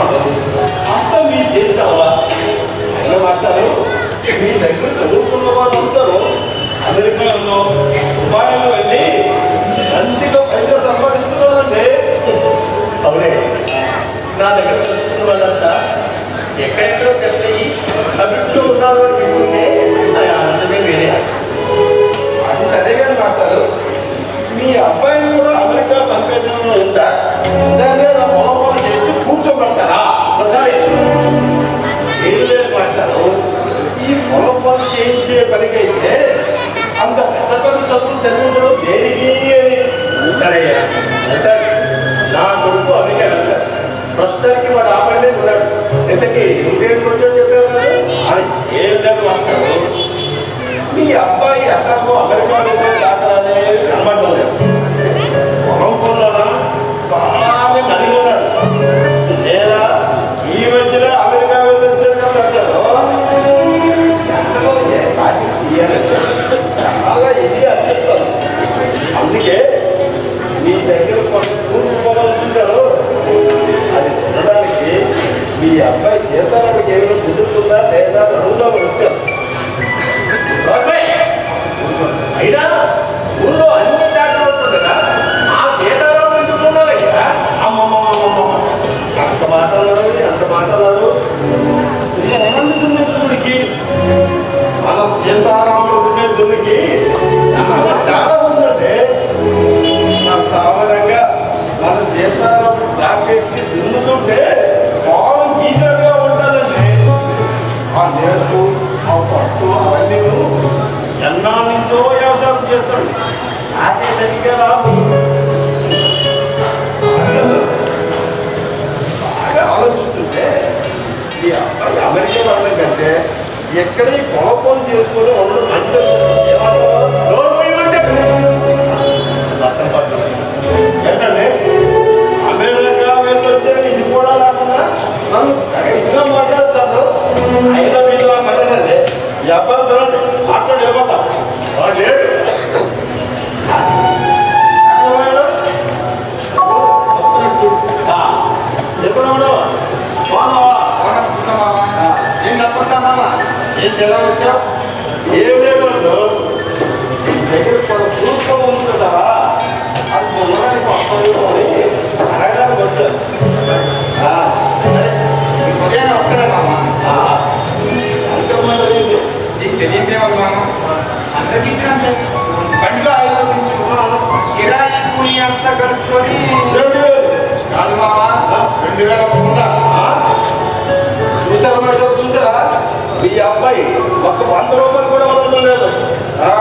అంతా మీ చేసావా అయినా మాస్టారు మీ దగ్గర చదువుకున్న వాళ్ళందరూ అమెరికాలో దుబాయ్లో వెళ్ళి దండిగా పైసలు సంపాదిస్తున్నారండి అవునే నా దగ్గర చదువుకున్న వాళ్ళంతా ఎక్కడెక్కడో సెటిల్ అయ్యి అభివృద్ధిలో ఉన్నారు అని వింటుంటే అది ఆనందమే వేరే అది సరే కానీ మాస్టారు మీ అబ్బాయిని కూడా అమెరికా పంపించడంలో ఉందా లేదా నా పొలం పనులు చేస్తూ కూర్చోబెడతారా ఒకసారి ఏం లేదు మాస్టారు ఈ పొలం పనులు చేయించే పనికైతే అంత పెద్ద పెద్ద చదువులు చదివించడం దేనికి అని సరయ్యా వెళ్తాడు నా కొడుకు అమెరికా వెళ్తాడు ప్రస్తుతానికి వాడు ఆ పని మీద ఉన్నాడు ఇంతకీ నువ్వేం కూర్చో చెప్పావు కదా అది ఏం లేదు మాస్టారు మీ అబ్బాయి ఎక్కడికో అమెరికా వెళ్ళే దాటాలనే కనబడడం లేదు పొలం పనులన బాగా నలిగి ఉన్నాడు లేదా ఈ మధ్యలో అమెరికా వెళ్ళొచ్చారు ఎక్కడో ఏ సాటి తీయాలంటే చాలా ఇది అనిపిస్తుంది అందుకే మీ దగ్గర కొన్ని తూర్పు పొలం చూశారు అది ఉండడానికి మీ అబ్బాయి సీతారామకి ఏమైనా కుదురుతుందా లేదా అని అడుగుదామని వచ్చాను బాబాయ్, అయినా ఊళ్ళో అన్ని దాటలు ఉంటుండగా ఆ సీతారాం ఎందుకు ఉన్నారయ్యా అమ్మమ్మమ్మమ్మ అంత మాటలాడు అంత మాటలాడు ఏమందుతుంది దున్నుడికి మన సీతారాముడు దున్నే దున్నుకి చాలా తేడా ఉందండి నా సామాన్యంగా మన సీతారాముడు ట్రాఫిక్కి దున్నుతుంటే పాలు గీసినట్టుగా ఉంటుందండి ఆ నేర్పు ఆ పట్టు అవన్నీ ఎన్నా నుంచో వ్యవసాయం చేస్తాడు నాకే సరిగ్గా రాదు బాగా ఆలోచిస్తుంటే ఈ అబ్బాయి అమెరికా వెళ్ళడం కంటే ఎక్కడ ఈ పొలం పనులు చేసుకొని ఉండడం మంచిది ఏమంటారు నోరు మూయమంటాడు. అర్థం పడుతుంది. ఏంటండి అమెరికా వెళ్ళొచ్చే ఇది కూడా లేకుండా నన్ను ఇదిగా మాట్లాడుతారు అయినా మీద మరేనండి ఈ అబ్బాయి పిల్లలు మాట్లాడి వెళ్ళిపోతాం వాడు లేడు. ఎప్పుడు బాగున్నావా ఏం తప్పొచ్చామా ఏం ఎలా వచ్చావు ఏం లేదు అల్లుడు. నీ దగ్గర కొంత పూర్వం ఉంటుందా అది పొందడానికి వస్తాను అని అడగడానికి వచ్చాను ఆ, సరే మీకు ఉదయాన్నే వస్తారా మామ ఆ. అంతమంది ఏంటి? నీకు తెలియదేమో మామ అందరికి ఇచ్చినంతే బండిలో ఆయిల్ పంపించు కిరాయి కూలి అంతా కలుపుకొని రెండు వేలు. కాదు మామ రెండు వేల ఉందా ఆ? చూసారా మేడం చూసారా మీ అబ్బాయి ఒక్క వంద రూపాయలు కూడా వదలడం లేదు ఆ.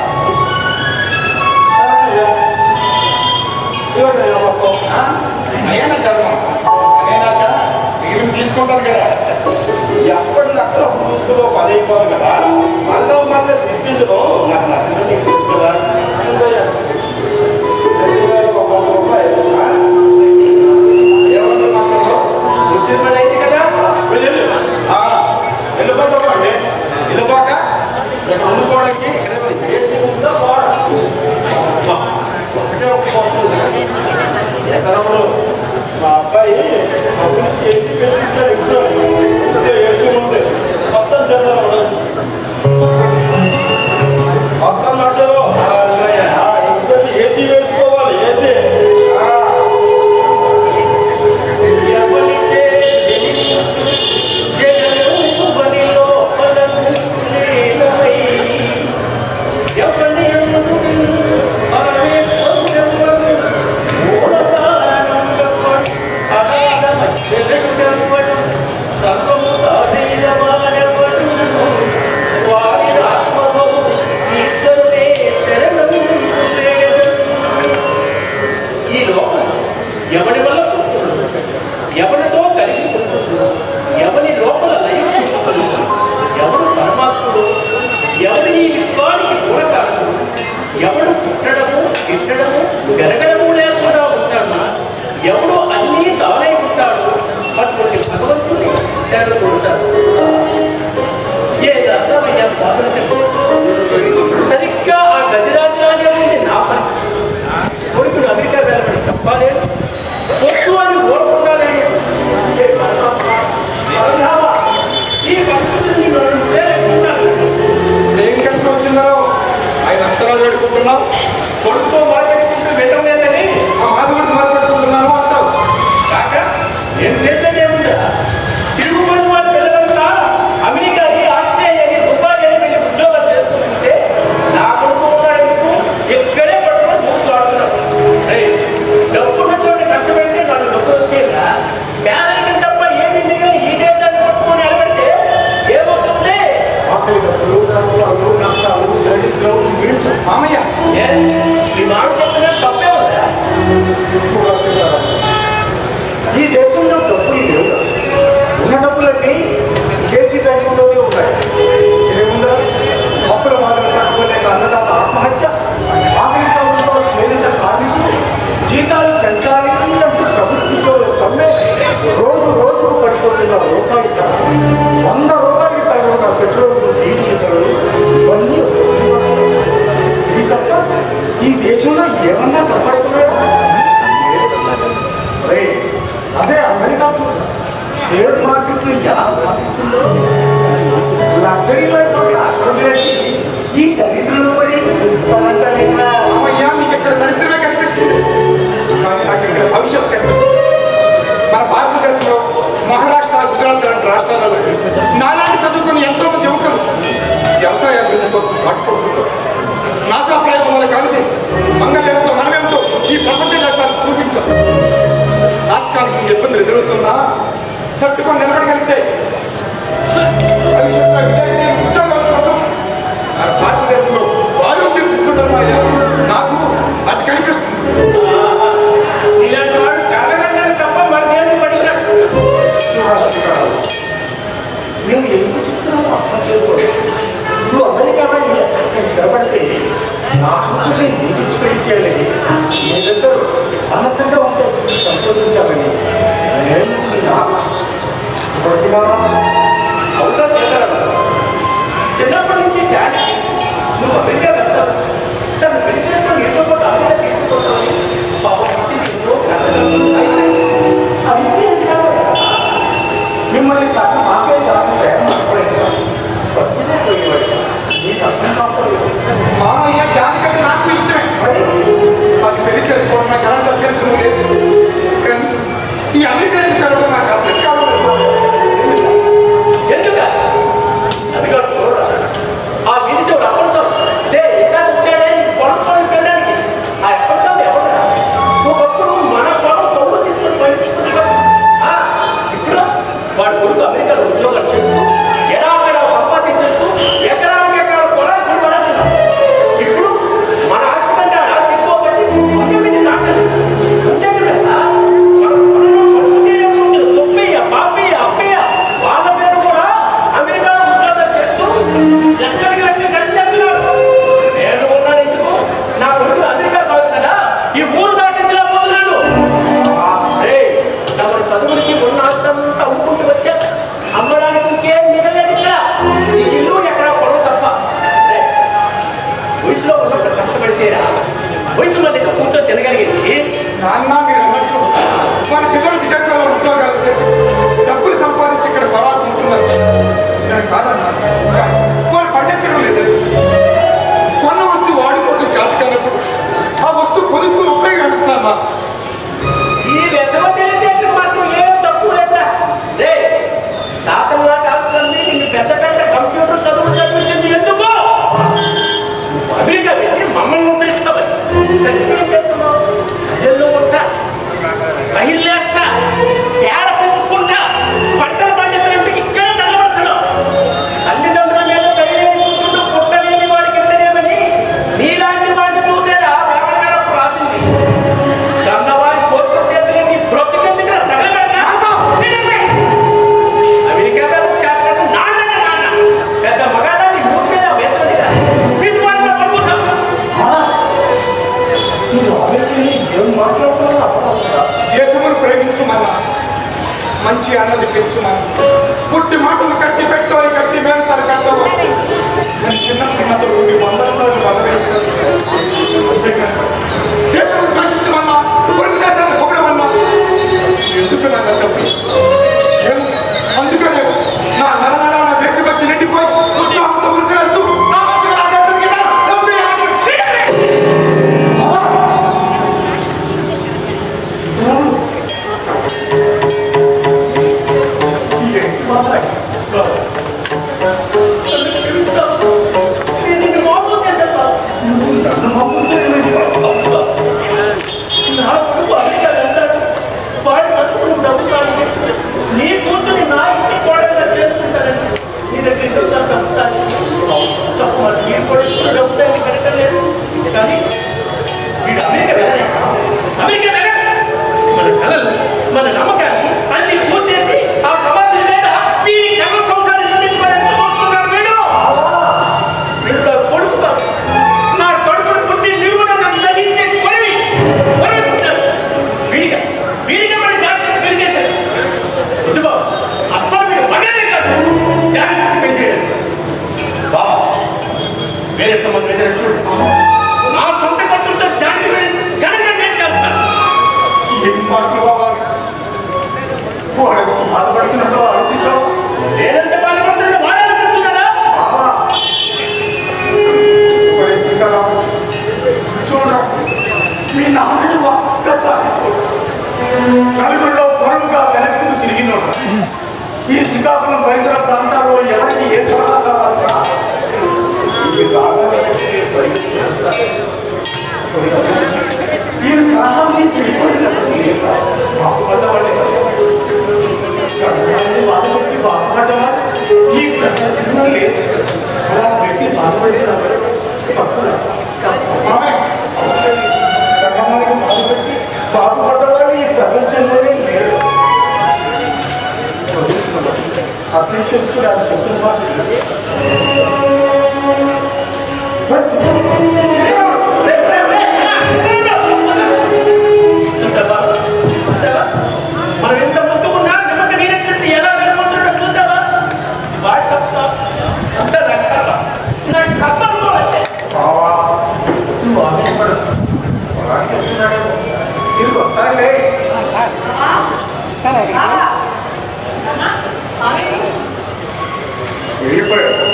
ఇవ్వండి నా మొత్తం. అయ్యానా చదువు అదేనాక మిగిలిన తీసుకుంటారు కదా ఎప్పటికక్కడ పురుషులు పని అయిపోదు కదా మళ్ళీ మళ్ళీ తిప్పించడం నాకు నచ్చిన నీకు తెలుసు కదా ఎంతయ్యా? రెండు వేల ఒక వంద రూపాయలు, ఆ? ఏమన్నా మాట్లాడతావు? వచ్చిన పని అయింది కదా వెళ్ళు. ఆ, వెళ్ళిపోతామండి వెళ్ళిపోక ఇక్కడ ఉండుకోవడానికి ఏసీ ఉందా పోవడం అమ్మా, ఒకటే ఒక పోతుంది ఎక్కడప్పుడు మా అబ్బాయి మా గురించి ఏసీ పెట్టించాడు ఇంట్లో ఇంట్లో ఏసీ ఉంది మొత్తం చేద్దాం మొత్తం నచ్చరు ఇంట్లో ఏసీ వేసుకోవాలి ఏసీ ఆ, ఎవరిచే జనించు జగము బలిలో పలకులేనై. ఎవరి యందు పరమేశ్వరుడెవ్వరు మూలకారణం మాట్లాడుతున్నావు కొడుకుతో మాట్లాడుకుంటూ వినడం లేదని ఆ మాధవుడిని మాట్లాడుకుంటున్నాను అంటావు కాక నేను చేసేది ఏముందా తిరుగుబడి వాళ్ళ పిల్లలంతా అమెరికాకి ఆస్ట్రేలియాకి దుబాయ్ అని వెళ్ళి ఉద్యోగాలు చేసుకుంటుంటే నా కొడుకు ఉన్నాడెందుకు ఎక్కడే పట్టుకొని మూసులు ఆడుతున్నారు ఏయ్, డబ్బు ఉన్నటువంటి కష్టపడితే నాకు డబ్బు వచ్చేదా పేదరికం తప్ప ఏమి మిగిలిన ఈ దేశాన్ని పట్టుకొని నిలబెడితే ఏమవుతుంది ఆకలి డబ్బులు కష్టాలు నష్టాలు దరిద్రం విడిచు మామయ్య ఏ? ఈ మాట చెప్పిన తప్పే ఉందా చూడ సీతారాం. ఈ దేశంలో డబ్బులు లేవు ఉన్న డబ్బులన్నీ దేశీ బ్యాంకుల్లోనే ఉన్నాయి ఏముందా అప్పుల మాత్రం తట్టుకోలేక అన్నదాత ఆత్మహత్య ఆకలి చదువులతో చేరిన కార్మికులు జీతాలు పెంచాలి అంటూ ప్రభుత్వ ఉద్యోగుల సమ్మె రోజు రోజుకు పడిపోతున్న రూపాయి ధర వంద రూపాయలకి తగిన పెట్రోల్ డీజిల్ ధరలు ఇవన్నీ ఒక సినిమా. ఇవి తప్ప ఈ దేశంలో ఏమన్నా కనపడుతున్నాయా రేయ్, అదే అమెరికా చూడు షేర్ మార్కెట్ ఎలా సాధిస్తుందో లగ్జరీ లైఫ్ అక్కడ చేసి ఈ దరిద్రులు పడి చెప్తానంటే మామయ్య మీకు ఇక్కడ దరిద్రమే కనిపిస్తుంది కానీ నాకు ఇక్కడ భవిష్యత్తు కనిపిస్తుంది మన భారతదేశంలో మహారాష్ట్ర గుజరాత్ లాంటి రాష్ట్రాలలో నాలాంటి చదువుకుని ఎంతో మంది యువకులు వ్యవసాయ అభివృద్ధి కోసం పాటుపడుతున్నారు నాసా ప్రయోగం వల్ల కానిది మంగళంతో మనమేంటో ఈ ప్రపంచ దేశాలకు చూపించాం తాత్కాలిక ఇబ్బందులు ఎదురవుతున్నా తట్టుకొని నిలబడగలిగితే భవిష్యత్తులో విదేశీ ఉద్యోగాల కోసం మన భారతదేశంలో ఆరోగ్యం తెచ్చుంటారు నాకు అది కనిపిస్తుంది ఇలాంటి వాడు కలగడానికి తప్ప మరి దేని పడించాడు చూడాలి చూడాలి నువ్వు ఎందుకు చెప్తున్నావు అర్థం చేసుకోవాలి నువ్వు అమెరికా వెళ్ళి అక్కడ స్థిరపడితే నా కూతుర్ని నీకిచ్చి పెళ్లి చేయాలని మీరిద్దరు అన్నతంగా ఉంటే చూసి సంతోషించాలని నేను మీ నాన్న సుబ్రహ్మణ్య అవునా సీతారామరావు చిన్నప్పటి నుంచి జాలి నువ్వు అమెరికా వెళ్తావు తను పెళ్లి చేసుకొని ఎంతో కొంత అమెరికా తీసుకుపోతావు పాపం ఇచ్చింది ఎంతో కలగలు. అయితే అంతే అంటావా? మిమ్మల్ని కథ మాకే కాదు ప్రేమ అనుకోలేదు బతుకునే పోయేవాడు నీకు అర్థం కాకపోలేదు మామయ్య జానకంటే నాకు ఇష్టమే మరి నాకు పెళ్లి చేసుకోవడం నాకు ఎలాంటి అభ్యంతరం లేదు కానీ ఈ అమెరికా కలవడం నాకు అర్థం కావడం ఎందుక అది కాదు చూడరా ఆ వీధి చూడు అప్పటిసాం దే ఇంకా వచ్చాడే నీకు పొలం పొలం వెళ్ళడానికి ఆ అప్పటిసాం ఎవరా ఒకప్పుడు మన పొలం కొడుకు తీసుకొని పంపిస్తున్నాడు ఇప్పుడు వాడు కొడుకు అమెరికాలో ఉద్యోగాలు చేస్తూ ఎలా అక్కడ సంపాదించేస్తూ ఎకరానికి ఎకరా పొలాలు కొనవలసిన ఇప్పుడు మన ఆస్తి కంటే ఆ ఆస్తి ఎక్కువ పట్టి పంతొమ్మిది నాటలు అంతే కదా మన పొలంలో పడుకు తీయడం గురించి సొప్పయ్య పాపయ్య అప్పయ్య వాళ్ళ పేరు కూడా అమెరికాలో ఉద్యోగాలు చేస్తూ లక్షలకి లక్షలు గడిచేస్తున్నారు నేను ఉన్నాను ఎందుకు నా కొడుకు అమెరికా కాదు కదా ఈ ఊరు దాటించలేకపోతున్నాను ఏయ్, తమరు చదువులకి ఉన్న ఆస్తంతా అమ్ముకుంటూ వచ్చా అమ్మడానికి ఇంకేం మిగలేదు ఇక్కడ ఈ ఇల్లు ఎక్కడ పొడవు తప్ప ఏయ్, వయసులో ఉన్నప్పుడు కష్టపడితేరా వయసు మళ్ళీ కూర్చొని తినగలిగింది నాన్న మీరు అన్నట్లు మన పిల్లలు విదేశాల్లో ఉద్యోగాలు చేసి డబ్బులు సంపాదించి ఇక్కడ పొలాలు ఉంటున్నారు నేను కాదన్నా కానీ వారు పండించడం లేదు కొన్న వస్తువు వాడిపోతే జాతి కానప్పుడు ఆ వస్తువు కొనుక్కుని ఉపయోగిస్తున్నా ఈ వెధవ తెలివితేటలు మాత్రం ఏం తక్కువ లేదా రే తాతలా కాస్తుంది నీకు పెద్ద పెద్ద కంప్యూటర్ చదువులు చదివించింది ఎందుకు అమెరికా వెళ్ళి మమ్మల్ని ముద్రిస్తామని దానికి ఏం చేస్తున్నావు అల్లెల్లో ఉంటా బహిర్లేస్తా తేడ పిసుక్కుంటా పంటలు పండించాలంటే ఇక్కడ తగలబడుతున్నావు తల్లిదండ్రుల మీద దయలేని కూతురు పుట్టలేని వాడికి ఇంటనేమని నీలాంటి వాడిని చూసేరా రామగారు రాసింది గన్నవారి కోరిక తీర్చలేని బ్రతుకెందుకు తగలబెట్టా అమెరికా మీద చేపలను నాన్న నాన్న పెద్ద మగాడాన్ని ఊరి మీద వేసండి తీసుకోవాలి పడుకుంటాం నువ్వు ఆవేశంగా ఏం మాట్లాడుతున్నావు అర్థం అవుతుందా దేశమును ప్రేమించుమన్నా మంచి అన్నది పెంచుమని పుట్టి మాటలు కట్టి పెట్టోని కట్టి వేలుతారు కట్టవు నేను చిన్నప్పుడు నాతో మీ వందల సార్లు బలవేయించాను అంతేకాని దేశం ద్వేషించమన్నా పొరుగు దేశాన్ని పొగడమన్నా ఎందుకు నన్ను చెప్పి ఏమో అందుకనే నా నర నర నా దేశభక్తి నిండిపోయి ఉత్సాహంతో ఉరికలేస్తూ నా వంతుగా నా దేశానికి ఏదైనా సేవ చేయాలని బాబాయ్ నన్ను క్షమిస్తావు నేను నిన్ను మోసం చేశాను బాబు. నువ్వు నన్ను మోసం చేయలేదు అబ్బా. నా కొడుకు అమెరికా వెళ్తాడు వాడు చదువుకుని డబ్బు సాగు చేసి నీ కూతుని నా ఇంటి కోడలుగా చేసుకుంటారని నీ దగ్గరికి వస్తాను డబ్బు సాగు తప్పు మరి నీ కొడుకు డబ్బు సాగు కడగలేదు కానీ వీడు అమెరికా వెళ్ళలే అమెరికా వెళ్ళాడు మన కళలు మన నమ్మకాన్ని అన్ని పూర్చేసి ఆ సమాధి మీద వీడి కళ సంసారం నిర్మించడానికి చూస్తున్నాడు వీడు వీడు నా కొడుకు కాదు. నా కడుపును పుట్టి నీవు కూడా నన్ను దహించే కొరివి కొరివి పుట్టాడు వీడిగా వీడిగా మన జాగ్రత్త పెళ్లి చేశాడు ఇదిగో అస్సలు వీడు మగనే కాదు జాగ్రత్త పెళ్లి చేయడం బాబా వేరే సంబంధం ఏదైనా చూడు నా సొంత కొట్టుతో జాగ్రత్త ఘనంగా నేను చేస్తాను ఏం మాటలు బాబా వాడు ఎంత బాధపడుతున్నాడో ఆలోచించావు నేనంత బాధపడుతున్న వాడాలని చెప్తున్నాడా బాబా ఒరే సీతారాం చూడు మీ నాన్నని ఒక్కసారి చూడు నలుగురిలో పొరువుగా వెనక్కి తిరిగినోడు ఈ శ్రీకాకుళం పరిసర ప్రాంతాల్లో ఎవరికి ఏ సలహా కావాల్సిన ఈ రాగలకి పరిగెత్తుతారు. ఈయన సలహా నుంచి బాగుపడ్డవాడే బాధపడి బాగుపడ్డవా ఈ ప్రపంచంలో లేదు అలా పెట్టి బాధపడేది తప్పున మామయ్య సంగమానికి బాధపెట్టి బాధపడ్డవాడు ఈ ప్రపంచంలోనే లేరు అర్థం చేసుకుని అది చెప్తున్న మాట రే, రే, రే, అన్నా, చూసావా? చూసావా? మనం ఎంత ముట్టుకున్నా నిమ్మక నీరెట్టు ఎలా వెళ్ళిపోతున్నాడో చూసావా వాడి తప్ప అంతా నా కర్మ నా కర్మ అనుకోవాలంటే బావా నువ్వు ఆవేశపడు అలా చెప్తున్నాడు తిరిగి వస్తానులే వెళ్ళిపోయాడు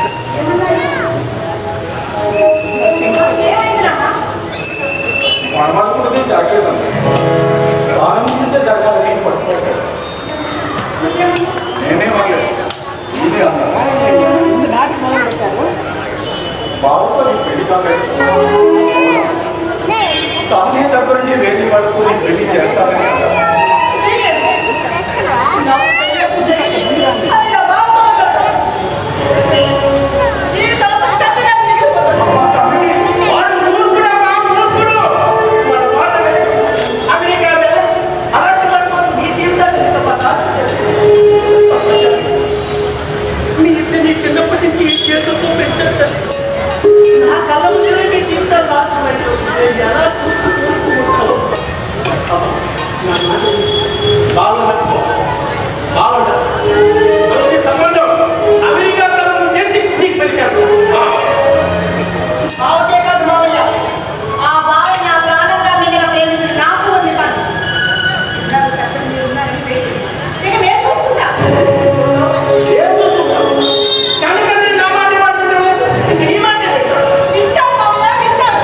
మనమనుకున్నది జరగలేదు ఆనందించే జరగాలని పట్టుకోలేదు నేనే అనలేదు నేనే అన్నాను బాబుతో నీ పెళ్లి కాలేదు తానే దగ్గరుండి వేరే వాళ్ళకు నేను పెళ్లి చేస్తానని అన్నాడు అమ్మా తమ్మిని వాడు మూర్ఖుడా మా మూర్ఖుడు మన మాట వినడు. అమెరికా వెళ్ళడు. అలాంటి వాడి కోసం మీ జీవితాన్ని ఇంత బర్బాదు చేశారు. మీ ఇద్దరిని చిన్నప్పటి నుంచి ఈ చేతులతో పెంచేస్తారు నా కళ్ళ ముందే మీ జీవితాలు నాశనం అయిపోతుంది నేను ఎలా చూస్తూ ఊరుకుంటావు నా మాట విను. బాగా మర్చిపో బాగా మర్చిపో మంచి సంబంధం అమెరికా సంబంధం చేసి నీకు పెళ్లి చేస్తాను ఆ. బావుకే కాదు మావయ్య ఆ బావ నా ప్రాణంగా మిగిలిన ప్రేమించిన నాకు ఉంది పని ఇన్నాళ్ళు పక్కన మీరు ఉన్నారని వెయిట్ చేశాను. ఇక నేను చూసుకుంటా ఏం చూసుకుంటావు? కనుకనే నా మాట మాట్లాడుతున్నావు. ఇంక నీ మాటే వింటావు. వింటాడు మావయ్య వింటాడు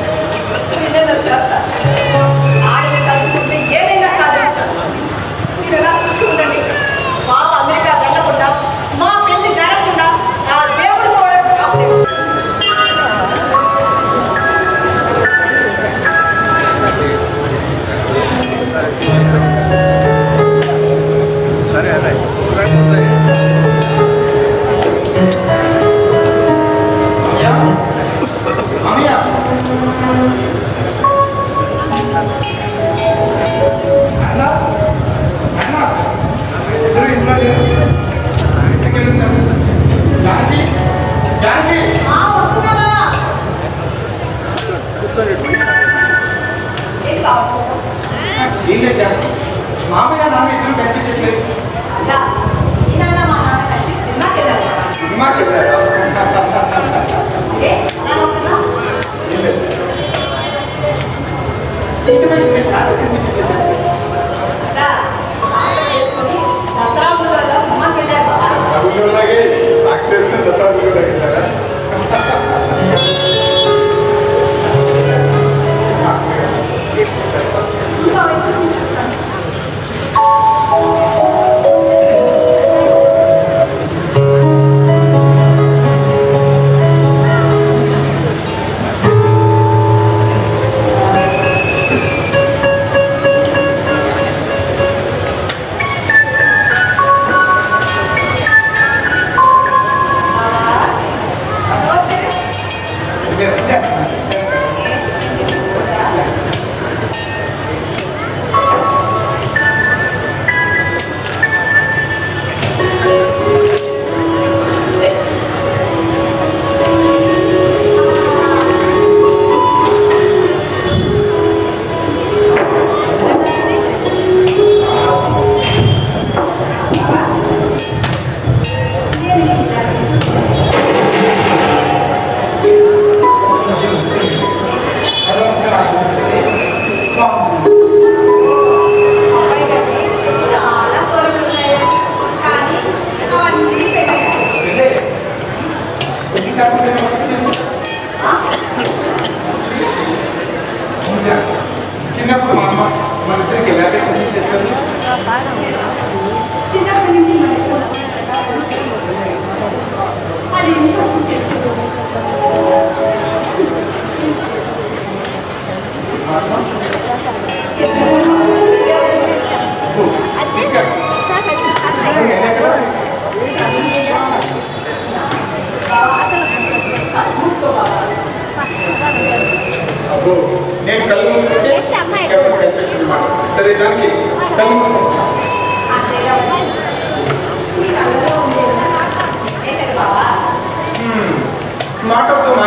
విన్నది చేస్తా ఆడిని తలుచుకుంటే ఏదైనా సాధిస్తాడు మీరు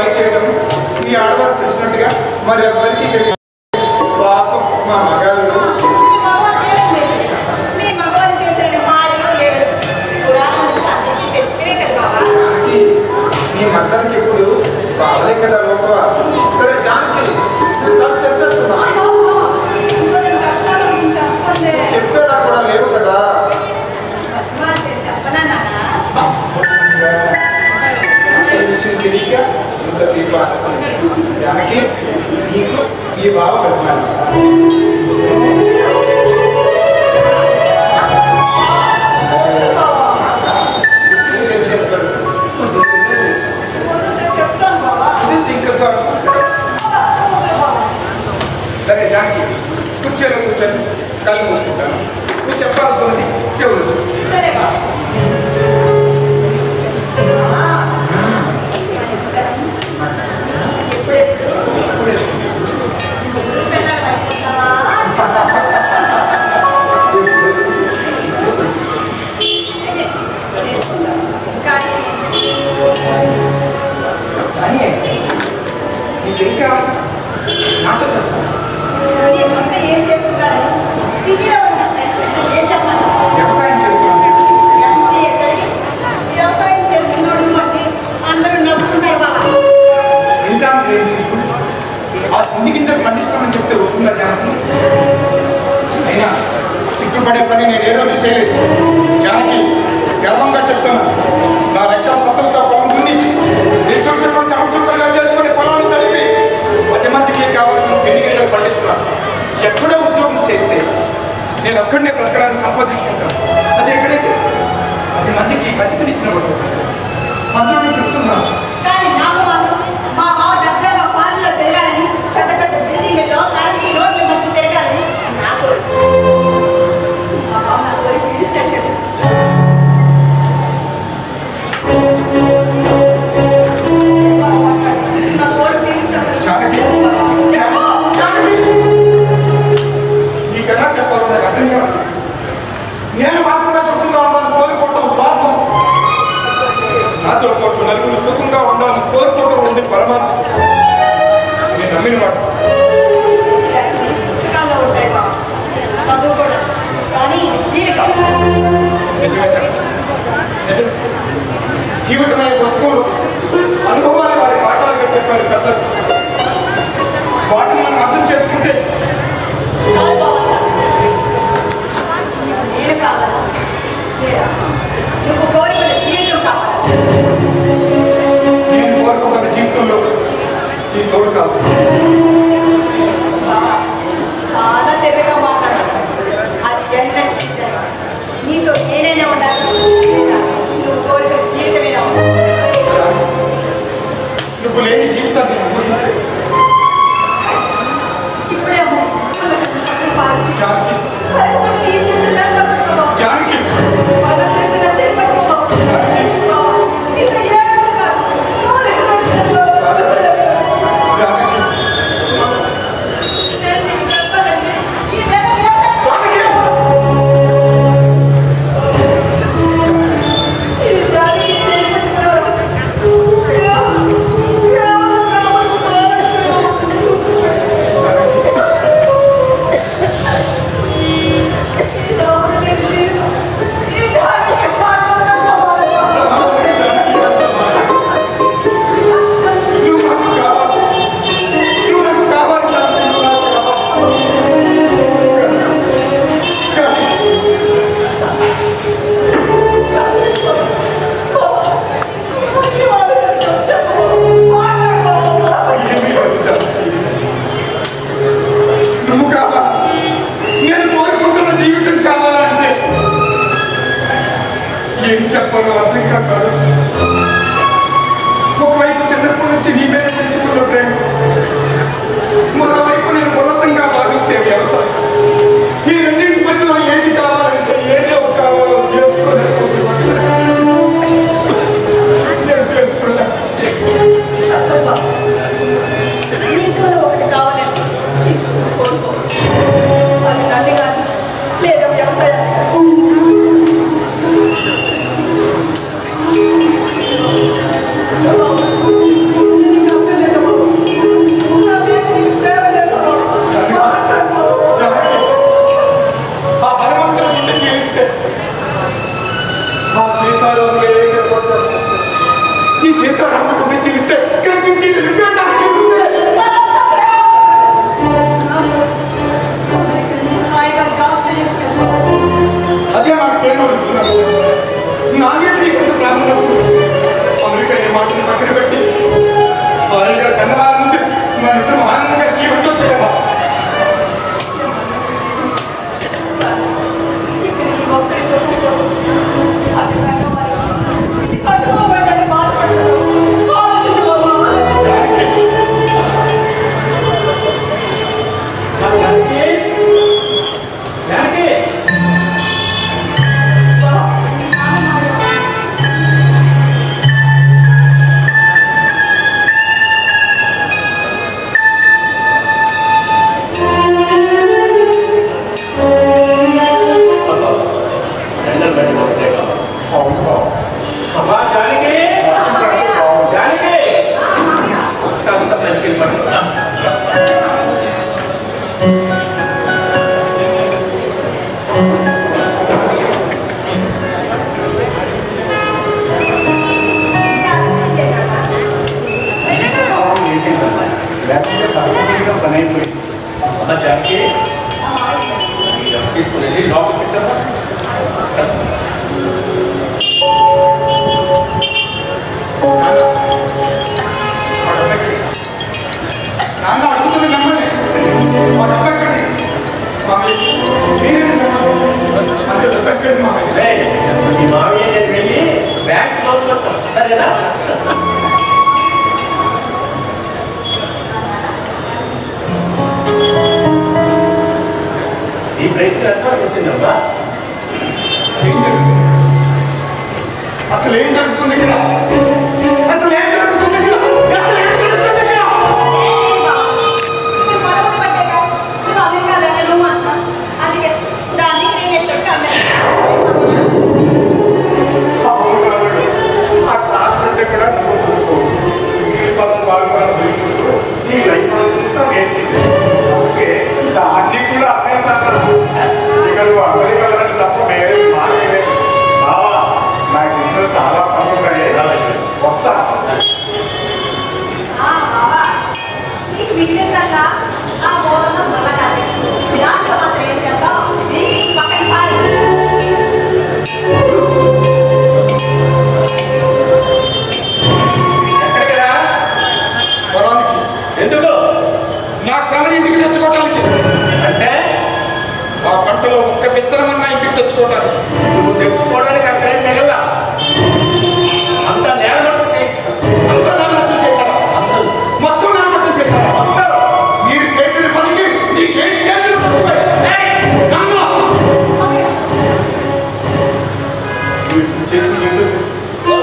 చేయడం మీ ఆడవారు తెలిసినట్టుగా మరి ఎవరికి తెలియదు పాపం మా మగాళ్ళు మీ మగవాళ్ళు ఏమైంది? మీ మగవాళ్ళు చేసిన మాయలు లేడు పురాణం నుంచి అందరికీ తెలిసినవే కదా బాబా జానకి నీ మద్దలకి ఇప్పుడు బావలే కదా లోపల సరే జానకి తను తెచ్చేస్తున్నా చెప్పేలా కూడా లేవు కదా అసలు విషయం తెలియక ఇంతసేపు ఆలస్యం జానకి నీకు ఈ బావ పెడతాను విషయం తెలిసేట్టు ఇంకా సరే జానకి కూర్చొని కూర్చొని కళ్ళు మూసుకుంటాను నువ్వు చెప్పాలనుకున్నది చెవులు చెప్పు. ఇప్పుడే కానీ నీకు ఇంకా నాతో చెప్పు ఏం చేస్తున్నాడు సిటీలో ఉన్న ఫ్రెండ్స్ ఏం చెప్పాలి వ్యవసాయం చేస్తున్నాను చెప్పు. ఎంసీఏ చదివి వ్యవసాయం చేస్తున్నాడు అంటే అందరూ నవ్వుకుంటారు బాబా వింటాను లేదు చెప్పు. ఆ తిండి కింద పండిస్తామని చెప్తే ఒప్పుకుందా జానకి అయినా సిగ్గుపడే పని నేను ఏ రోజు చేయలేదు జానకి గర్వంగా చెప్తున్నా నా రెక్కల సత్తులతో పొలం దున్ని నిత్యం చెప్పడం చమచుక్కలుగా చేసుకుని పొలాన్ని తడిపి పది మందికి కావాల్సిన తిండి గింజలు పండిస్తున్నాను ఎక్కడో ఉద్యోగం చేస్తే నేను ఒక్కడనే బ్రతకడానికి సంపాదించుకుంటాను అది ఎక్కడైతే పది మందికి బతికినిచ్చిన వాడు అందులో చెప్తున్నాను కానీ నాకు మాత్రం మా బావ దగ్గరగా పాలలో తిరగాలని పెద్ద పెద్ద బిల్డింగ్లో కలిసి రోడ్ల మధ్య తిరగాలని నా కోరిక మా బావ నా కోరిక తీర్చినట్టు నా కోరిక తీర్చినట్టు జానకి జా- జానకి నీకన్నా చెప్పాలి నాకు అర్థం కాదు నేను మాత్రమే సుఖంగా ఉండాలని కోరుకోవటం స్వార్థం నాతో పాటు నలుగురు సుఖంగా ఉండాలని కోరుకోవటం ఉండే పరమార్థం నేను నమ్మిన మాట పుస్తకాల్లో ఉంటాయి బావ చదువు కూడా కానీ జీవితం నిజమే జానకి. నిజమే జీవితమైన పుస్తకంలో అనుభవాలు వారి పాఠాలుగా చెప్పారు పెద్దలు వాటిని మనం అర్థం చేసుకుంటే చాలు బావ చాలు. నీకు నేను కావాలా లేదా నువ్వు కోరుకున్న జీవితం కావాలా నేను కోరుకున్న జీవితంలో ఈ తోడు కాదు బావా, చాలా తెగగా మాట్లాడతాను అది ఎన్నటికీ జరగదు నీతో నేనైనా ఉండాలి లేదా నువ్వు కోరికల జీవితమైనా ఉండాలి జానకి, నువ్వు లేని జీవితాన్ని నేను ఊహించే ఇప్పుడే జానకి పరుగుపడి నీ చేతుల్లో పట్టుకో బావ. జానకి వాళ్ళ చేతుల్లో చేయి పట్టుకో బావ. జానకి బావ, నీతో ఏడవడం కాదు. నువ్వు ఎదురుపడుతున్నావు. జానకి నేను నీకు చెప్పాలంటే ఈ వేళ వేళ జానకి ఈ దారికి చేయి పట్టుకున్నావు. నువ్వు నాకు కావాలి నువ్వు నాకు కావాలి జానకి నువ్వు నాకు కావాలి కానీ ఏమీ లేదు జానకి. నువ్వు కావాలా నేను కోరుకుంటున్న జీవితం కావాలంటే ఏం చెప్పాలో అర్థం కాదు ఒకవైపు చిన్నప్పటి నుంచి నీ మీద తెచ్చుకున్న ప్రేమ మరోవైపు నేను ఉన్నతంగా భావించే వ్యవసాయం ఈ రెండింటి మధ్యలో ఏది కావాలంటే ఏదో ఒక కావాలో తెలుసుకోలేకపోతున్నాను నేను తెలుసుకున్నా జీవితంలో ఒకటి కావాలంటే ఇప్పుడు కోరుకో అది నన్ను కానీ లేదా వ్యవసాయాన్ని కానీ ఇంకా ఆ సీతారాములే కనపడతారు ఈ సీతారాముకు మెచ్చి ఇస్తే కనిపించేది నువ్వే జానకి నువ్వే మరంత ప్రేమ. అమెరికా నీ హాయిగా జాబ్ చేయొచ్చు కదా. అదే నాకు ప్రేమ అడుగుతున్నాను నా మీద నీకు ఎంత ప్రేమ ఉన్నప్పుడు అమెరికా ఈ మాటను పక్కన పెట్టి హాయిగా కన్నవారి ముందు మన ఇద్దరం ఆనందంగా జీవించవచ్చు కదా ఇక్కడికి ఒక్కరి సొత్తు కోసం అటు కట్టుకోవాలి. ఇది కట్టుకోవాలని బాధపడుతున్నావు. ఆలోచించు బాబు, ఆలోచించు. జానకి ఆ జానకి జానకి బాబు, నాన్న మాట. ఎండలు బయట ఒకటే కావాలి అవును బాబు. అమ్మా జానకి జానకి కాస్త మంచిగా పడుతుందా లేకపోతే తప్పనిసరిగా పని అయిపోయింది అమ్మా జానకి తీసుకుని వెళ్ళి లోపల పెట్టమ్మా నాన్న అడుగుతుంది నమ్మని మా డబ్బు ఎక్కడి మామయ్య మీరేం చెప్పాలి అంత డబ్బు ఎక్కడి మామయ్య రేయ్, ఈ మామయ్య నేను వెళ్ళి బ్యాంక్ లోపల సరేనా ఈ ప్రయత్నం ఎక్కడ వచ్చిందమ్మా ఏం జరుగుతుంది అసలు ఏం జరుగుతుంది ఇక్కడ అసలు ఏం జరుగుతుంది ఇక్కడ అసలు ఏం జరుగుతుంది ఇక్కడ అవును కాబట్టి ఆ ట్రాక్టర్ అంటే కూడా నువ్వు ఊరుకో. ఈ పదం బాగా ఊరుకుంటూ నీ లైఫ్ అంతా వేస్ట్ చేసేసావు. ఓకే దాన్ని కూడా అమ్మేసాను ఇక నువ్వు అమెరికా వెళ్ళడం తప్ప వేరే మాట లేదు బావా నాకు ఇంట్లో చాలా పనులు ఉన్నాయి వస్తా ఎక్కడికి రా? పొలానికి ఎందుకు నా క్రమం ఇంటికి తెచ్చుకోవడానికి అంటే ఆ పంటలో ఒక్క విత్తనమన్నా ఇంటికి తెచ్చుకోవడానికి నువ్వు తెచ్చుకోవడానికి అక్కడేం మిగలా అంత నేల మట్టు చేయొచ్చు అంతా నాన్నత్వం చేశారా అందరూ మొత్తం నాన్నత్వం చేశారా అందరూ మీరు చేసిన పనికి నీకేం చేసిన తప్పులే ఏయ్, నాన్న మీరు చేసిన ఏదో తెలుసు.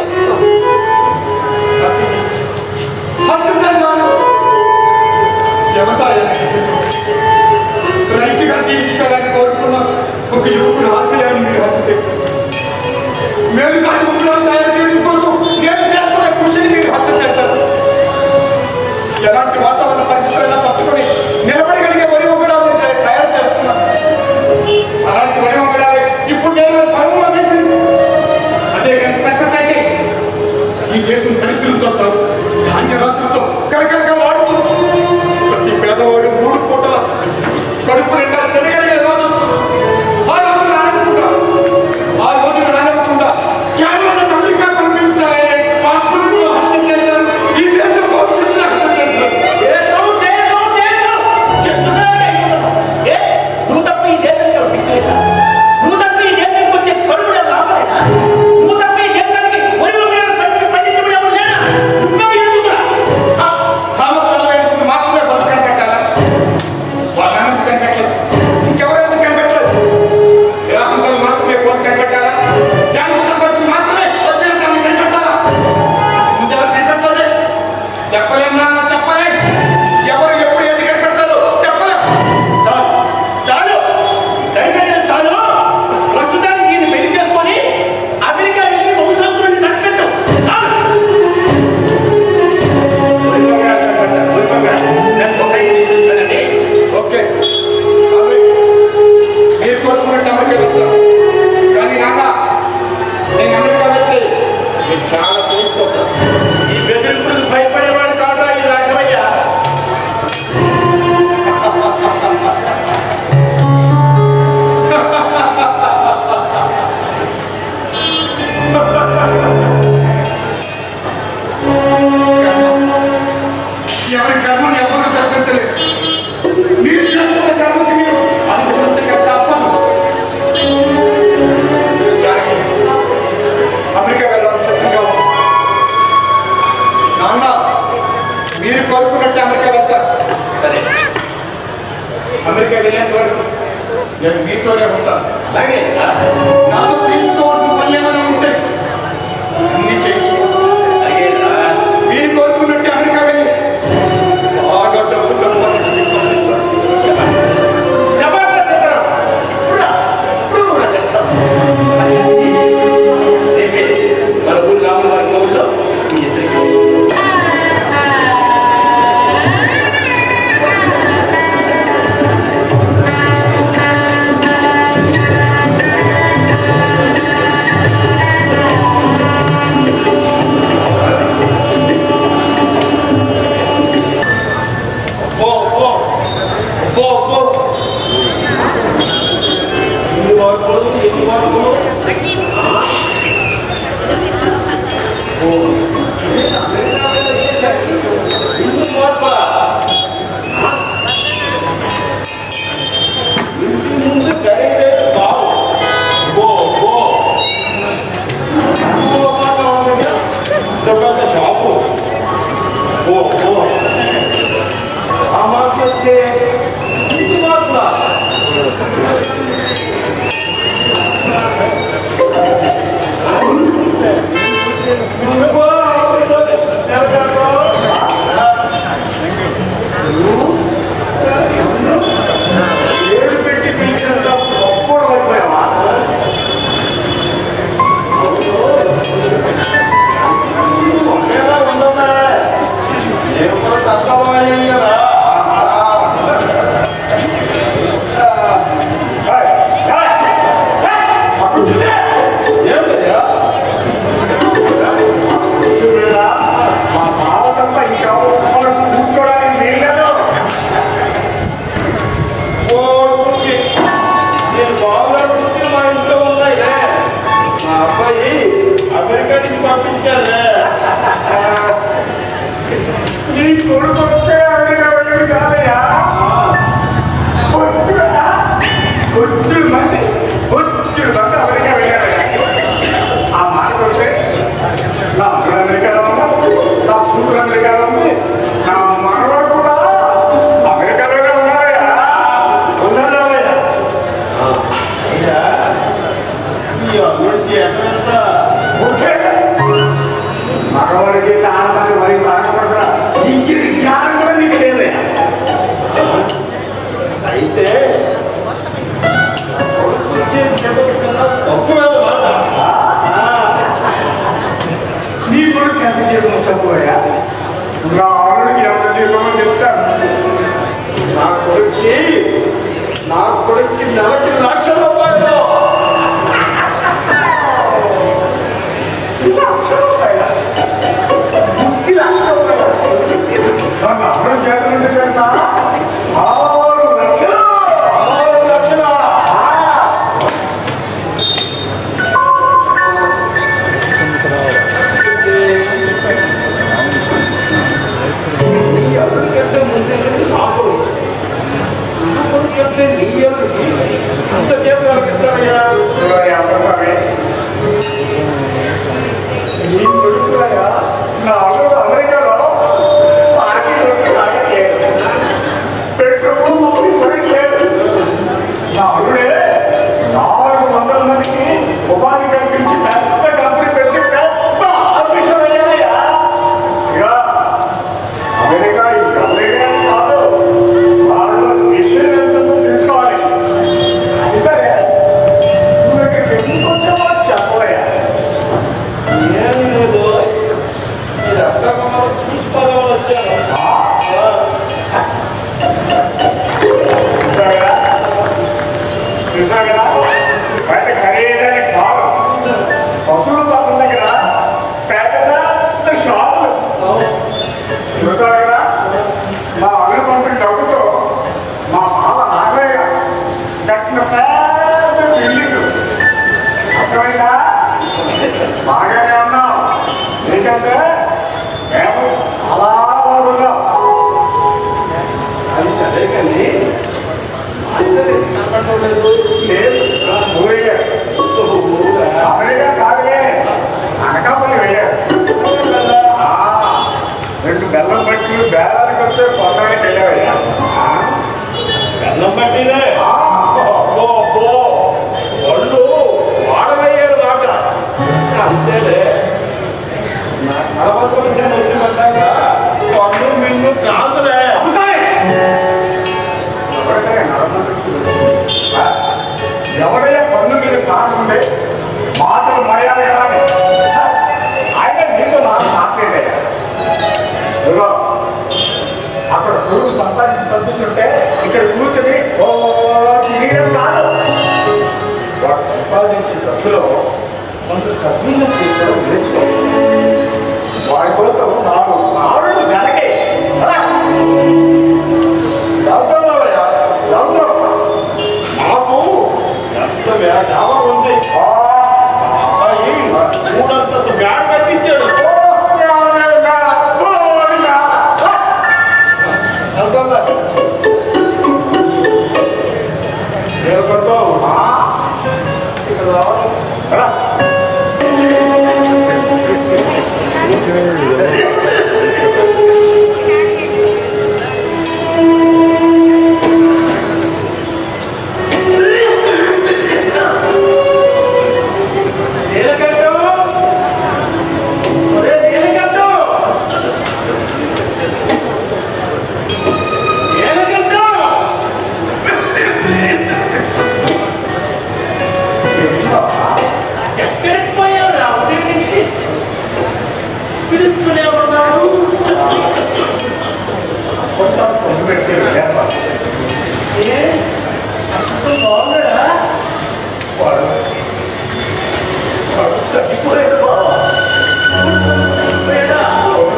హత్య చేశాను. హత్య చేశాను వ్యవసాయాన్ని హత్య చేశాను రైతుగా జీవించాలని కోరుకున్న ఒక యువకుడు ఆశయాన్ని మీరు హత్య చేశారు మేలు కాని ఉండాలని తయారు చేయడం కోసం నేను చేస్తున్న కృషిని మీరు హత్య చేశారు ఎలాంటి వాతావరణ పరిస్థితులైనా తట్టుకొని నిలబడగలిగే వరి వంగడాలను తయ- తయారు చేస్తున్నాను అలాంటి వరి వంగడాలే ఇప్పుడు నేను పనుల్లో వేసింది అదే కనుక సక్సెస్ అయితే ఈ దేశం దరిద్రంతో కాదు ధాన్య రాశులతో కలకలకలాడుతూ ప్రతి పేదవాడు మూడు పూటల కడుపు నిండా తినగలిగే రోజు వస్తుంది. ఆ రోజు రానివ్వకుండా ఆ రోజు రానివ్వకుండా కేవలం నన్ను అమెరికా పంపించాలనే పాపులను హత్య చేశారు ఈ దేశ భవిష్యత్తును హత్య చేశారు దేశం దేశం దేశం ఎందుకు ఏ నువ్వు తప్ప ఈ దేశానికి ఎవరు దిక్కులేదా నువ్వు తప్ప ఈ దేశానికి వచ్చే కరువు లాభలేదా నువ్వు తప్ప ఈ దేశానికి వరి వంగడాలు పంచి పండించడం ఎవరు లేరా నువ్వు నేను చాలా కోరుకుంటాను ఈ బెదిరింపులకు భయపడేవాడు కాదా ఈ రాఘవయ్య ఎవరి కర్మను ఎవరు తప్పించలేదు మీరు చేసుకున్న కర్మకి మీరు అనుభవించక తప్పదు జానకి అమెరికా వెళ్ళాలని సిద్ధంగా ఉంది నాన్న మీరు కోరుకున్నట్టు అమెరికా వెళ్తారు సరే అమెరికా వెళ్ళేంత వరకు నేను మీతోనే ఉంటాను అలాగే నాతో చేయించుకోవాల్సిన పనులు ఏమైనా ఉంటే అన్ని చేయించుకో అలాగేనా మీరు కోరుకున్నట్టు అమెరికా వెళ్ళి బాగా డబ్బు సంపాదించి మీకు పంపిస్తాను శభాష్ చంద్రం ఇప్పుడు ఇప్పుడు నువ్వు నాకు వచ్చావు రేపే మన ఊరి రాముల వారి కోవిల్లో మీ ఇద్దరికి పో పో పో పో ఎన్ని మార్పులు ఎన్ని మార్పులు ఇంటి మార్పా ఇంటి ముందు ఖరీదైతే బాగు పో పో ఇంకో మాట ఉంది కదా, ఇంత పెద్ద షాపు పో పో ఆ మార్పు వచ్చే ఇంటి మార్పులా నువ్వు పేరు పెట్టి పిలిచినంత గొప్పడు అయిపోయావా ఒకేలా ఉండదా నేను కూడా తక్కువయ్యాను కదా ఏంటయ్యా మా బావ తప్ప ఇంకా ఒక్కడు కూర్చోడానికి వీల్లేదు ఓడు కుర్చీ నేను బాబులాడు కుర్చీ మా ఇంట్లో ఉన్నాయిలే మా అబ్బాయి అమెరికా నుంచి పంపించాలే నీ కొడుకు వస్తే అమెరికా వెళ్ళింది కాదయ్యా బొచ్చుడు బొచ్చుడు మంది బొచ్చుడు మంది అమెరికా వెళ్ళారయ్యా ఆ మాట కొడితే నా అల్లుడు అమెరికాలో ఉన్నా నా కూతురు అమెరికాలో ఉంది నా మనవాడు కూడా అమెరికాలోనే ఉన్నారయ్యా ఉన్నాడా అయ్యా ఈ అల్లుడికి ఎక్కడంతా మగవాడికి ఆడదాన్ని మరి సాగపడరా ఇంకిది జ్ఞానం కూడా నీకు లేదయ్యా అయితే కొడుకు కుర్చీ చెప్పడం కన్నా తక్కువ మాట నీ కొడుకు ఎంత జీతం చెప్పబోయా నా ఆవిడకి ఎంత జీతమో చెప్తాను నా కొడుక్కి నా కొడుక్కి నెలకి లక్ష రూపాయలు లక్ష రూపాయల ముష్టి లక్ష రూపాయలు నన్ను అప్పుడు చేతులు ఎందుకు తెలుసా ఆరు లక్షలు ఆరు లక్షల నీ అల్లుడికంటే ముందెళ్ళింది నా కొడుకు నా కొడుకంటే నీ అల్లుడికి అంత చేతులు కనిపిస్తారయ్యా చూడయ్యా అమ్మస్వామి నీ కొడుకులయ్యా నా అల్లుడు అమెరికాలో పార్టీ రొట్టె తాగట్లేదు అంతేలే నా కలవలసిన వచ్చి పడ్డాక పన్ను మిన్ను కాదులే ఎవరికైనా నరకం వచ్చింది? ఆ? ఎవడయ్యా పన్ను మీద కాకుండే మాటలు మర్యాద కానీ ఆయన నీతో నాకు మాట్లాడేయ్యా ఇదిగో, అక్కడ పురుగు సంపాదించి పంపిస్తుంటే ఇక్కడ కూర్చొని ఓ తీయడం కాదు వాడు సంపాదించిన డబ్బులో కొంత సద్వినియోగం చేసుకోవడం నేర్చుకో వాడి కోసం నాడు నాడు వెనకే అలా వెళ్తున్నావయ్యా వెళ్తాం మాకు ఎంత డాబా ఉంది ఆ అబ్బాయి మూడంతస్తు మేడ కట్టించాడు వెళ్తాంలే ఏమనుకుంటావు? ఆ? ఇక్కడ రావాలి. రా. నీలకంఠం ఒరే నీలకంఠం నీలకంఠం ఎక్కడికి పోయావు రా ఉదయం నుంచి పిలుస్తూనే ఉన్నాడు ఒకసారి పొందు పెడితే వెళ్ళాను. ఏ అసలు బాగున్నాడా వాడు వాడు చనిపోయాడు బాబా. పోయాడా?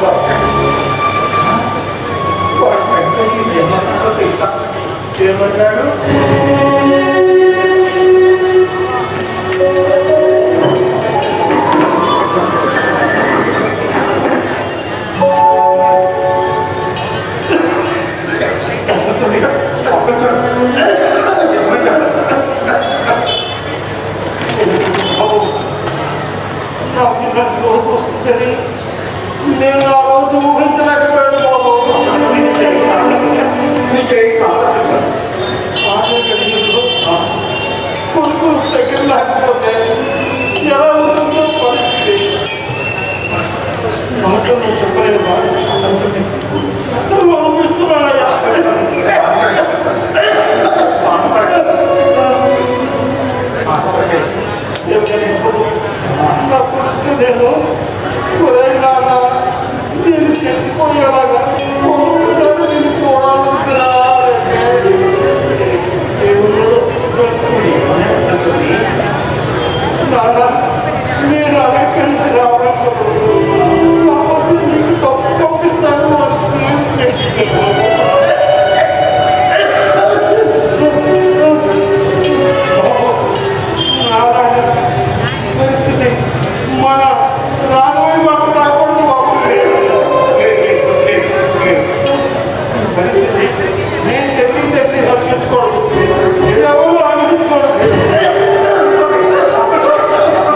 వాడు చనిపోయి ఏమన్నాడో తెలుసా? ఏమన్నాడు అసలు ఒక్కసారి ఏమన్నాడు? నాకు ఇలాంటి రోజు వస్తుందని నేను ఆ రోజు ఊహించలేకపోయాను బాబు నీకేం కావాలి సార్ ఆశ కలిగిందో కొడుకు దగ్గర లేకపోతే ఎలా ఉంటుందో పరిస్థితి మాటలు నువ్వు చెప్పలేదు బాబు ఎంతో అనిపిస్తున్నానయ్యా ఏమిటని ఇప్పుడు నా కొడుకు నేను ఒరే నాన్న నేను తెలిసిపోయేలాగా ఒక్కసారి నేను చూడాలంటున్నా దేవుళ్ళలో తీసుకొని నాన్న నేను అమెరికన్కి రావడం కాకపోతే నీకు డబ్బు పంపిస్తాను అని చెప్పి నారాయణ పరిస్థితి మన రాఘవయ్య బాబు రాకూడదు బాబు పరిస్థితి నేను తెలివి తెలివి రక్షించకూడదు ఎవరు ఆలోచించకూడదు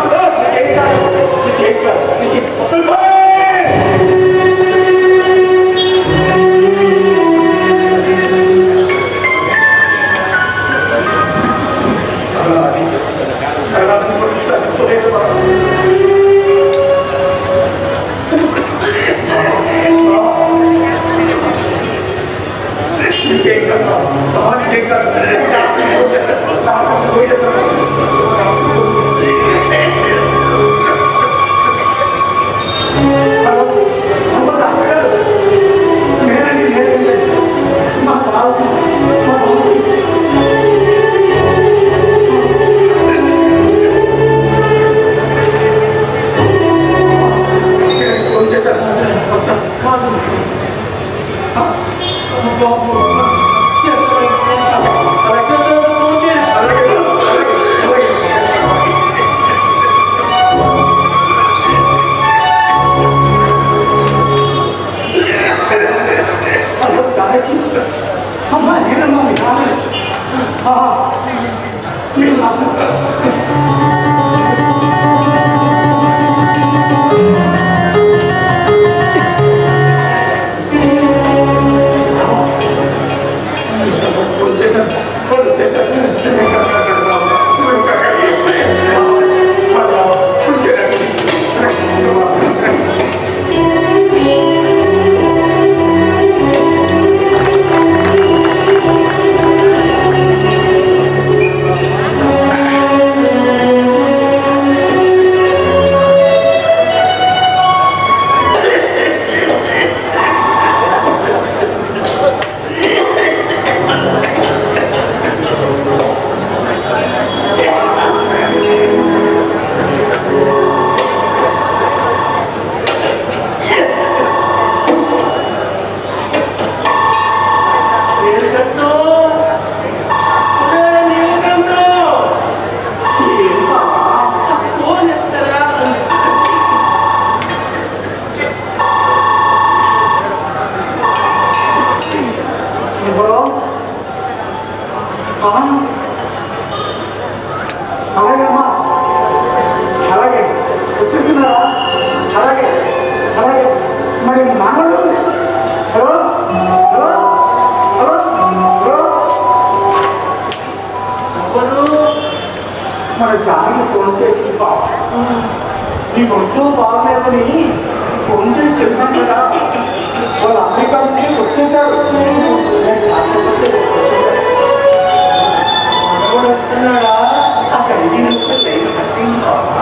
నీ ఒంట్లో బాగలేదని ఫోన్ చేసి చెప్పాను కదా వాళ్ళు అమెరికా నుండి వచ్చేసారు నేను ఆశపడితే వచ్చేసారు మనవాడు వస్తున్నాడా ఆ ఖైదీ నుంచి లైన్ కట్టింగ్ కావాలా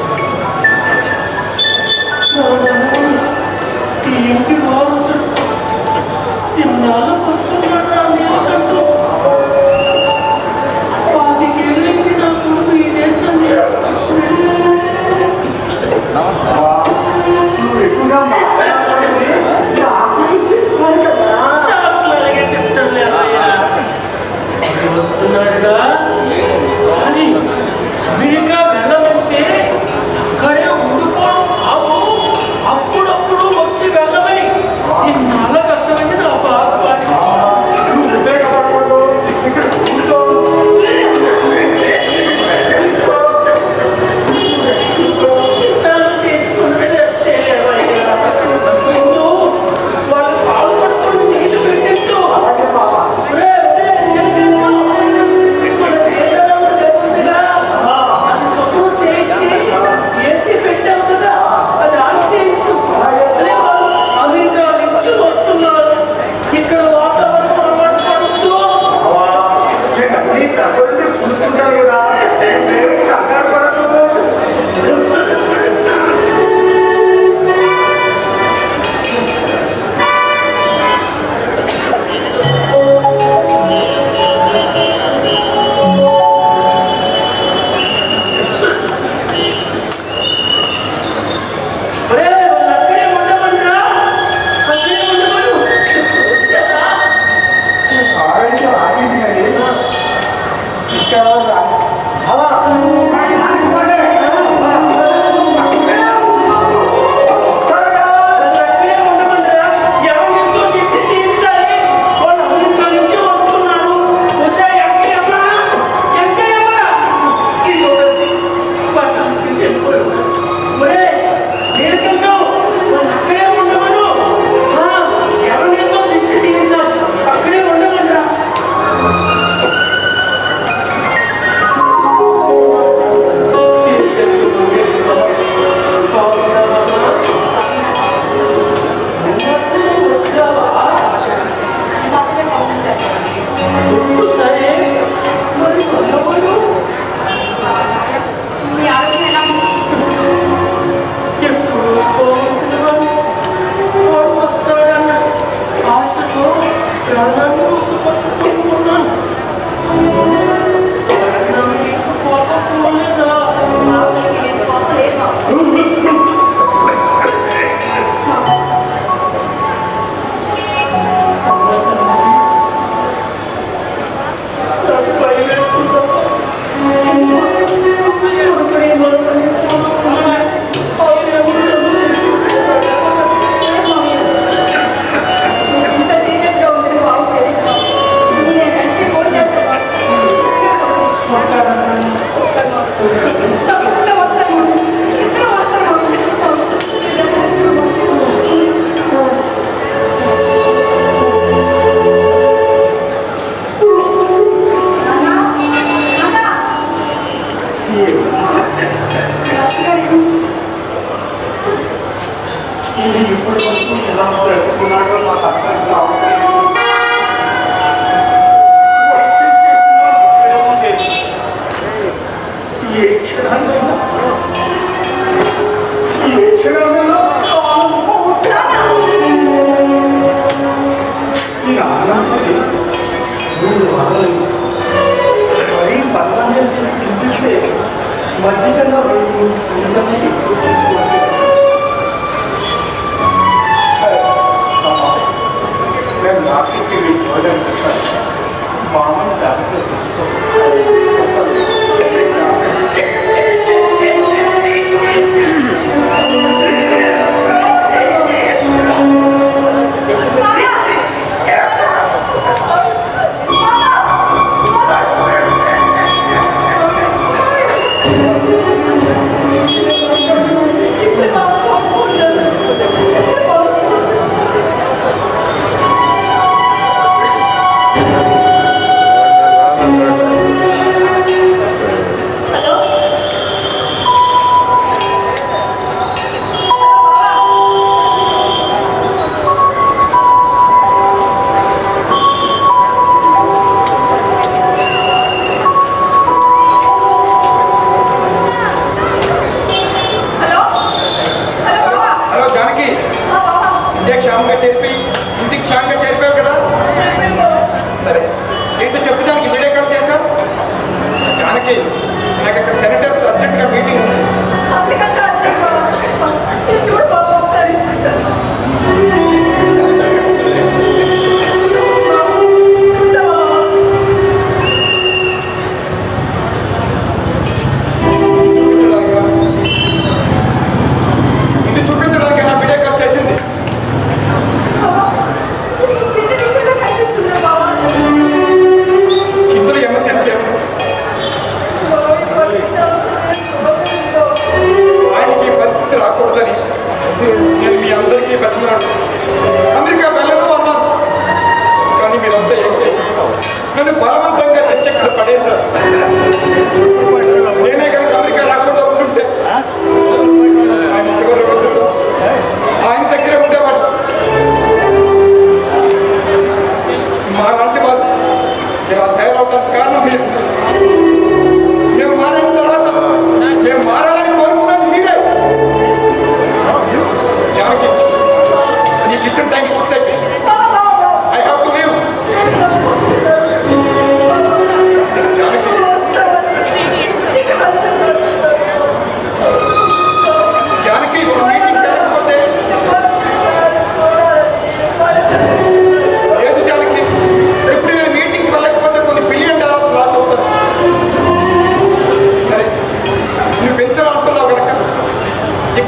ఈ ఇంటి వారసు ఇన్నాళ్ళకు వస్తున్నాడా నీకంటూ పాతికేళ్ళకి నా కొడుకు ఈ దేశాన్ని నువ్వు ఎక్కువగా మాట్లాడుతుంది నాకు చెప్పాను కదా నాకు అలాగే చెప్తాను లేవయ్యా అతను వస్తున్నాడుగా కానీ అమెరికా వెళ్ళమంటే అక్కడే ఉండిపోవడం కాదు అప్పుడప్పుడు వచ్చి వెళ్ళమని ఇన్నాళ్ళకి అర్థమైంది నా బాధ నువ్వు ఉద్రేకపడకూడదు ఇక్కడ కూర్చో విత్తనాలు తీసుకున్నది రెస్టే లేవయ్యా. ముందు వాళ్ళు పాలు పట్టుకొని నీళ్లు పెట్టించు. అలాగే బాబా ఒరే, ఒరే, నీళ్ళు పెట్టు. మన సీతారాముడు దేవుడుగా, అది శుభ్రం చేయించి, ఏసీ పెట్టావు కదా, అది ఆన్ చేయించు. అసలే వాళ్ళు అమెరికా నుంచి వస్తున్నారు. ఇక్కడ వాతావరణం అలవాటు పడద్దు. నేను అన్ని దగ్గరుండి చూసుకుంటాను కదా నేను కంగారు పడకు ఒరే, వాళ్ళు అక్కడే ఉండమన్నా? అక్కడే ఉండమను. వచ్చారా? ఆరైతే ఆగింది మరి ఇక్కడ రా. అలా మా జానకి వాళ్ళే. త్వరగా. వాళ్ళు అక్కడే ఉండమనరా? ఎవరితో తిట్టి తీర్చాలి? వాళ్ళు అమెరికా నుంచి వస్తున్నారు. వచ్చాయి ఎంకయ్యమ్మ? ఎంకయ్యమ్మ? ఇది ఒకటి. పట్టణం తీసి వెళ్ళిపోయాడు. ఒరే, నీలకంఠం, వాళ్ళు అక్కడే ఉండమను. ఆ, ఎవరితో తిట్టి తీర్చాలి? అక్కడే ఉండమనరా? సరే మరి కొంతమంది మీ ఆరోగ్యం ఎలా ఉంది? ఎప్పుడు పోవలసిన వాడు వాడు వస్తాడన్న ఆశతో ప్రాణాన్ని పట్టుకుంటున్నాను నీకు పోకపోలేదా ఆరోగ్యం ఏం పోతలేదు. ఇంత సీరియస్ గా ఉంది బాబు తెలియదు నేనంటే ఫోన్ చేస్తాను తప్పకుండా వస్తాను ఇద్దరు వస్తాను ఇది ఇప్పుడు వరకు ఎలా పెట్టుకున్నాడో నాకు అర్థం కావట్లేదు. వచ్చి చేసిన ఉపయోగం లేదు. ఏ క్షణాన్నైనా ఏ క్షణాన్నైనా ఆనందపోవచ్చు. ఈ ఆనందాన్ని మూడు వారాలు మరీ బలవంతం చేసి తినిపిస్తే మధ్యకన్నా రెండు మూడు స్పూన్లకి ఎక్కువ తీసుకోవాలి నేను మార్కెట్కి వెళ్ళి సార్ మామూలు జాగ్రత్త తీసుకోవాలి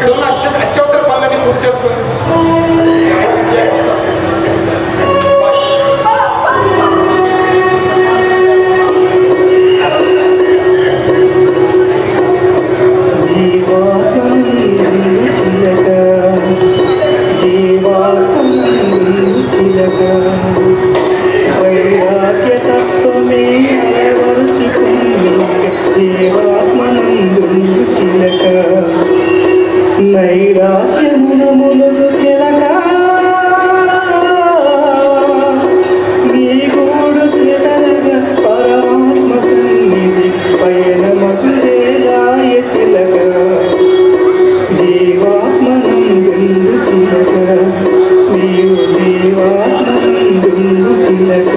ఉన్న అత్య అత్యవసర పనులన్నీ పూర్తి చేసుకొని నైరాశ్యమునమును చిలక నీ గూడు చిలక పరమాత్మ సన్నిధి పయనమగులేదాయ చిలక జీవాత్మనందు చిలక నీవు జీవాత్మనందు చిలక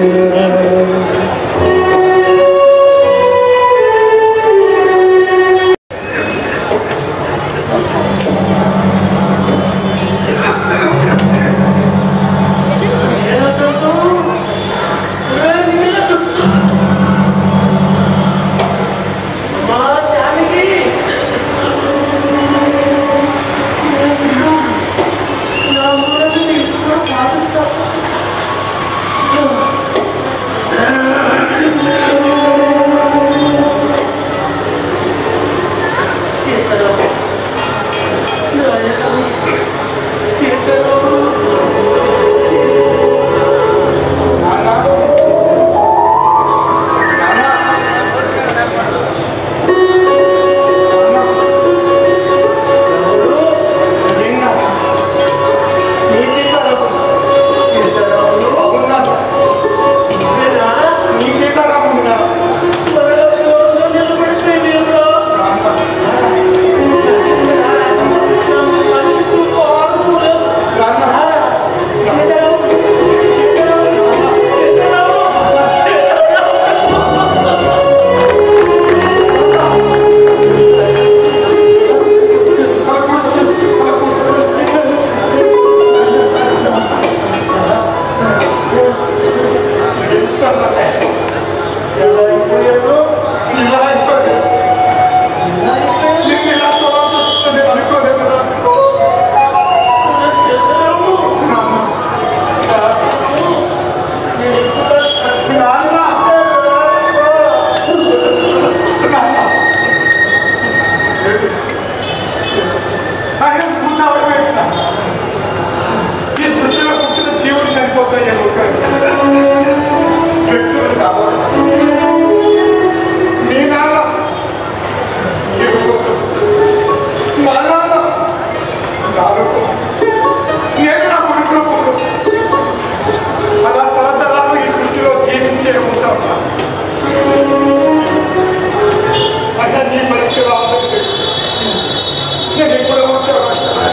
నీ సీతారాముడు నాన్న. నాన్న అలా కూర్చో అలా కూర్చో ఇలా అయిపోయింది నిన్ను ఇలా చూడాల్సి వస్తుంది నేను అనుకోలేదు కదా నాన్న నాన్న ఆయన కూర్చోవడమే ఈ సృష్టిలో పుట్టిన జీవులు చనిపోతాయి వ్యక్తులు చావాలి మీ నాన్న ఈ రూపంలో, మా నాన్న నా రూపంలో, నేను నా కొడుకు రూపంలో అలా తరతరాలు ఈ సృష్టిలో జీవించే ఉంటాం అయినా నీ పరిస్థితి రావాలి నేను ఎప్పుడో వచ్చాను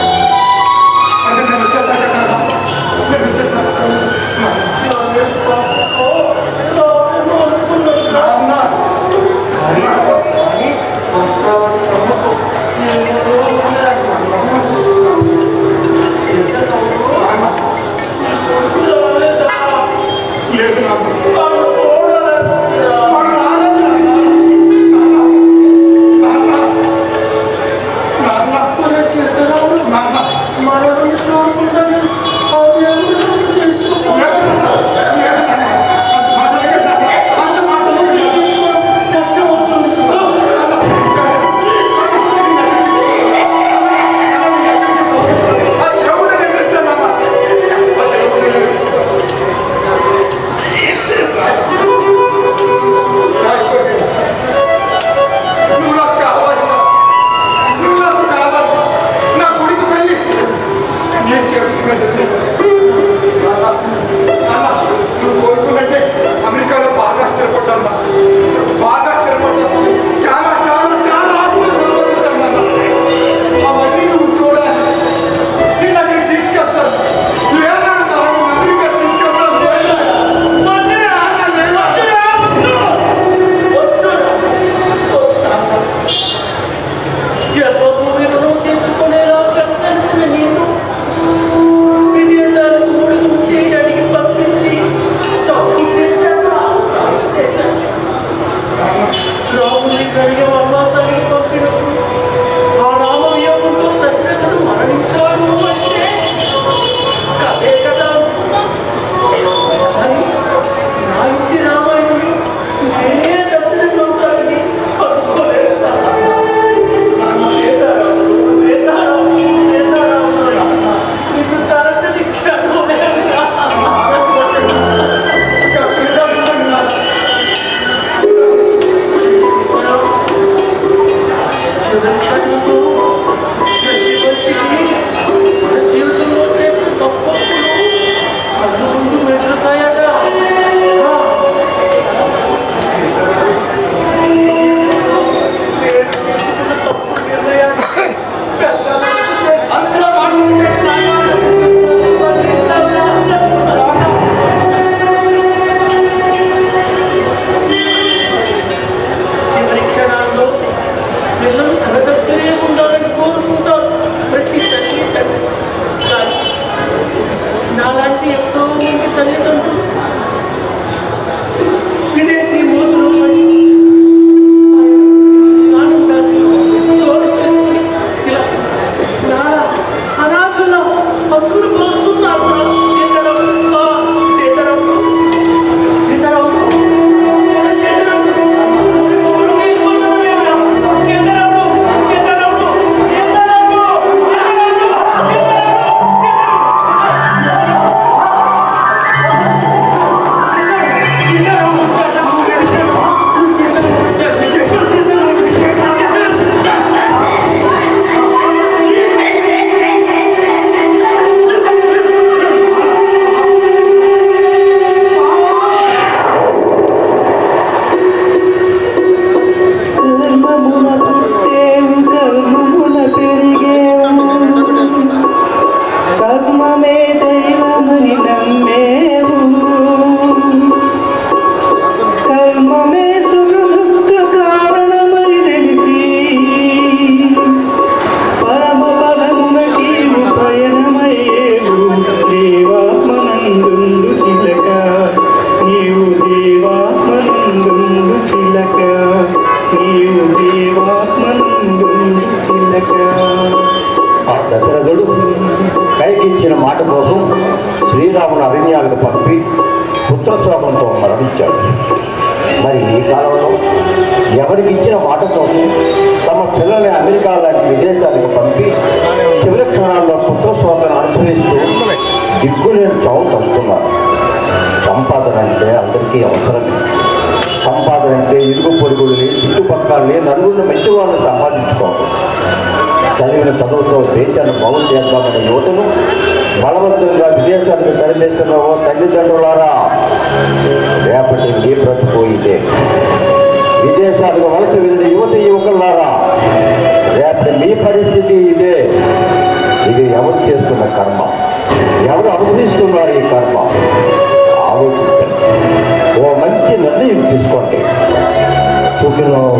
తండ్రికి ఇచ్చిన మాట కోసం శ్రీరామును అరణ్యాలకు పంపి పుత్రశోకంతో మరణించాడు మరి ఈ కాలంలో ఎవరికి ఇచ్చిన మాట కోసం తమ పిల్లల్ని అమెరికా లాంటి విదేశాలకు పంపి చివరి క్షణాల్లో పుత్రశోకను అనుభవిస్తూ దిక్కులేని చావు తప్పుతున్నారు సంపాదన అంటే అందరికీ అవసరమే సంపాదన అంటే ఇరుగు పొరుగులని చుట్టుపక్కలని నలుగురిని మంచి వాళ్ళని సంపాదించుకోవాలి చదివిన చదువుతో దేశాన్ని బాగు చేద్దామనే యువతను బలవంతంగా విదేశాలకు తరలిస్తున్న ఓ తల్లిదండ్రులారా రేపటి మీ బ్రతుకు ఇదే విదేశాలకు వలస వెళ్ళిన యువత యువకులారా రేపటి మీ పరిస్థితి ఇదే ఇది ఎవరు చేస్తున్న కర్మ ఎవరు అనుభవిస్తున్నారు ఈ కర్మ ఆలోచించండి ఓ మంచి నిర్ణయం తీసుకోండి సుఖినో